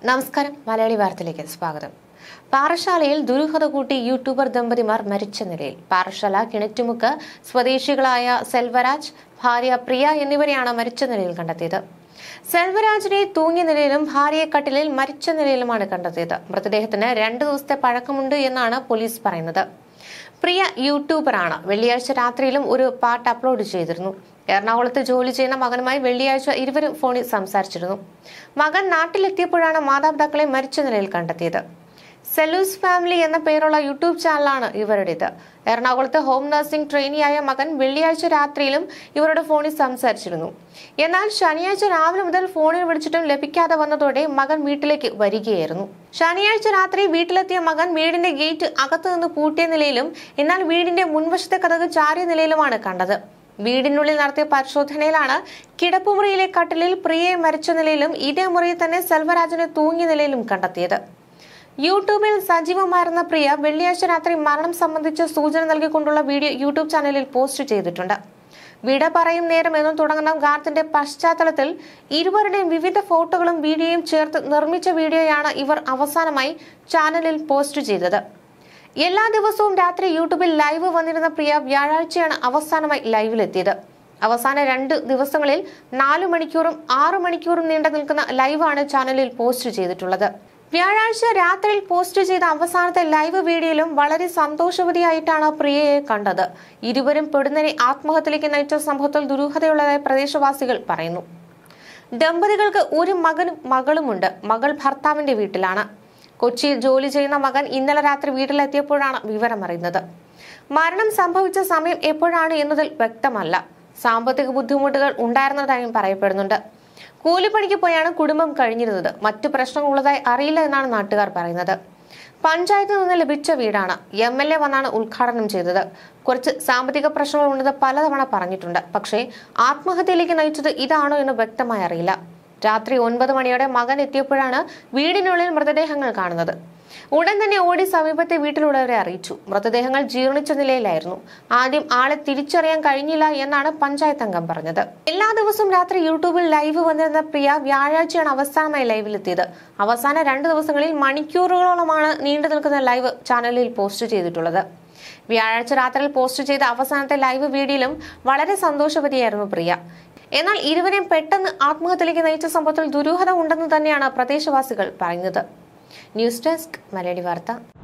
നമസ്കാരം മലയാളി വാർത്തയിലേക്ക് സ്വാഗതം പാറശാലയിൽ ദുരൂഹത കൂട്ടി യൂട്യൂബർ ദമ്പതിമാർ മരിച്ച നിലയിൽ പാറശാല കിണറ്റുമുക്ക് സ്വദേശികളായ സെൽവരാജ് ഭാര്യ പ്രിയ എന്നിവരെയാണ് മരിച്ച നിലയിൽ കണ്ടെത്തിയത് സെൽവരാജിനെ തൂങ്ങിയ നിലയിലും ഭാര്യയെ കട്ടിലിൽ മരിച്ച നിലയിലുമാണ് കണ്ടെത്തിയത് മൃതദേഹത്തിന് രണ്ടു ദിവസത്തെ പഴക്കമുണ്ട് എന്നാണ് പോലീസ് പറയുന്നത് പ്രിയ യൂട്യൂബറാണ് വെള്ളിയാഴ്ച രാത്രിയിലും ഒരു പാട്ട് അപ്ലോഡ് ചെയ്തിരുന്നു എറണാകുളത്ത് ജോലി ചെയ്യുന്ന മകനുമായി വെള്ളിയാഴ്ച ഇരുവരും ഫോണിൽ സംസാരിച്ചിരുന്നു മകൻ നാട്ടിലെത്തിയപ്പോഴാണ് മാതാപിതാക്കളെ മരിച്ച നിലയിൽ കണ്ടെത്തിയത് സെലൂസ് ഫാമിലി എന്ന പേരുള്ള യൂട്യൂബ് ചാനലാണ് ഇവരുടേത് എറണാകുളത്ത് ഹോം നഴ്സിംഗ് ട്രെയിനിയായ മകൻ വെള്ളിയാഴ്ച രാത്രിയിലും ഇവരുടെ ഫോണിൽ സംസാരിച്ചിരുന്നു എന്നാൽ ശനിയാഴ്ച രാവിലെ മുതൽ ഫോണിൽ വിളിച്ചിട്ടും ലഭിക്കാതെ വന്നതോടെ മകൻ വീട്ടിലേക്ക് വരികയായിരുന്നു ശനിയാഴ്ച രാത്രി വീട്ടിലെത്തിയ മകൻ വീടിന്റെ ഗേറ്റ് അകത്തു നിന്ന് പൂട്ടിയ നിലയിലും എന്നാൽ വീടിന്റെ മുൻവശത്തെ കഥക് ചാരിയ നിലയിലുമാണ് കണ്ടത് വീടിനുള്ളിൽ നടത്തിയ പരിശോധനയിലാണ് കിടപ്പുമുറിയിലെ കട്ടിലിൽ പ്രിയയെ മരിച്ച നിലയിലും ഇതേ മുറിയിൽ തന്നെ സെൽവരാജനെ തൂങ്ങിയ നിലയിലും കണ്ടെത്തിയത് യൂട്യൂബിൽ സജീവമായിരുന്ന പ്രിയ വെള്ളിയാഴ്ച രാത്രി മരണം സംബന്ധിച്ച് സൂചന നൽകിക്കൊണ്ടുള്ള വീഡിയോ യൂട്യൂബ് ചാനലിൽ പോസ്റ്റ് ചെയ്തിട്ടുണ്ട് വിട പറയും നേരം എന്നും തുടങ്ങുന്ന ഗാനത്തിന്റെ പശ്ചാത്തലത്തിൽ ഇരുവരുടെയും വിവിധ ഫോട്ടോകളും വീഡിയോയും ചേർത്ത് നിർമ്മിച്ച വീഡിയോയാണ് ഇവർ അവസാനമായി ചാനലിൽ പോസ്റ്റ് ചെയ്തത് എല്ലാ ദിവസവും രാത്രി യൂട്യൂബിൽ ലൈവ് വന്നിരുന്ന പ്രിയ വ്യാഴാഴ്ചയാണ് അവസാനമായി ലൈവിലെത്തിയത് അവസാന രണ്ട് ദിവസങ്ങളിൽ നാലു മണിക്കൂറും ആറു മണിക്കൂറും നീണ്ടു നിൽക്കുന്ന ലൈവാണ് ചാനലിൽ പോസ്റ്റ് ചെയ്തിട്ടുള്ളത് വ്യാഴാഴ്ച രാത്രിയിൽ പോസ്റ്റ് ചെയ്ത അവസാനത്തെ ലൈവ് വീഡിയോയിലും വളരെ സന്തോഷവതിയായിട്ടാണ് പ്രിയയെ കണ്ടത് ഇരുവരും പെടുന്നതിനെ ആത്മഹത്യയിലേക്ക് നയിച്ച സംഭവത്തിൽ ദുരൂഹതയുള്ളതായി പ്രദേശവാസികൾ പറയുന്നു ദമ്പതികൾക്ക് ഒരു മകനും മകളുമുണ്ട് മകൾ ഭർത്താവിന്റെ വീട്ടിലാണ് കൊച്ചിയിൽ ജോലി ചെയ്യുന്ന മകൻ ഇന്നലെ രാത്രി വീട്ടിലെത്തിയപ്പോഴാണ് വിവരമറിയുന്നത് മരണം സംഭവിച്ച സമയം എപ്പോഴാണ് എന്നതിൽ വ്യക്തമല്ല സാമ്പത്തിക ബുദ്ധിമുട്ടുകൾ ഉണ്ടായിരുന്നതായും പറയപ്പെടുന്നുണ്ട് കൂലിപ്പണിക്ക് പോയാണ് കുടുംബം കഴിഞ്ഞിരുന്നത് മറ്റു പ്രശ്നങ്ങളുള്ളതായി അറിയില്ല എന്നാണ് നാട്ടുകാർ പറയുന്നത് പഞ്ചായത്തിൽ നിന്ന് ലഭിച്ച വീടാണ് എം എൽ എ വന്നാണ് ഉദ്ഘാടനം ചെയ്തത് കുറച്ച് സാമ്പത്തിക പ്രശ്നങ്ങൾ ഉണ്ടെന്ന് പലതവണ പറഞ്ഞിട്ടുണ്ട് പക്ഷേ ആത്മഹത്യയിലേക്ക് നയിച്ചത് ഇതാണോ എന്ന് വ്യക്തമായി അറിയില്ല രാത്രി ഒൻപത് മണിയോടെ മകൻ എത്തിയപ്പോഴാണ് വീടിനുള്ളിൽ മൃതദേഹങ്ങൾ കാണുന്നത് ഉടൻ തന്നെ ഓടി സമീപത്തെ വീട്ടിലുള്ളവരെ അറിയിച്ചു മൃതദേഹങ്ങൾ ജീർണിച്ച നിലയിലായിരുന്നു ആദ്യം ആളെ തിരിച്ചറിയാൻ കഴിഞ്ഞില്ല എന്നാണ് പഞ്ചായത്ത് അംഗം പറഞ്ഞത് എല്ലാ ദിവസവും രാത്രി യൂട്യൂബിൽ ലൈവ് വന്നിരുന്ന പ്രിയ വ്യാഴാഴ്ചയാണ് അവസാനമായി ലൈവിലെത്തിയത് അവസാന രണ്ട് ദിവസങ്ങളിൽ മണിക്കൂറുകളോളമാണ് നീണ്ടു നിൽക്കുന്ന ലൈവ് ചാനലിൽ പോസ്റ്റ് ചെയ്തിട്ടുള്ളത് വ്യാഴാഴ്ച രാത്രിയിൽ പോസ്റ്റ് ചെയ്ത അവസാനത്തെ ലൈവ് വീഡിയോയിലും വളരെ സന്തോഷവതിയായിരുന്നു പ്രിയ എന്നാൽ ഇരുവരെയും പെട്ടെന്ന് ആത്മഹത്യയിലേക്ക് നയിച്ച സംഭവത്തിൽ ദുരൂഹത ഉണ്ടെന്ന് തന്നെയാണ് പ്രദേശവാസികൾ പറയുന്നത് ന്യൂസ് ഡെസ്ക് മലയാളി വാർത്ത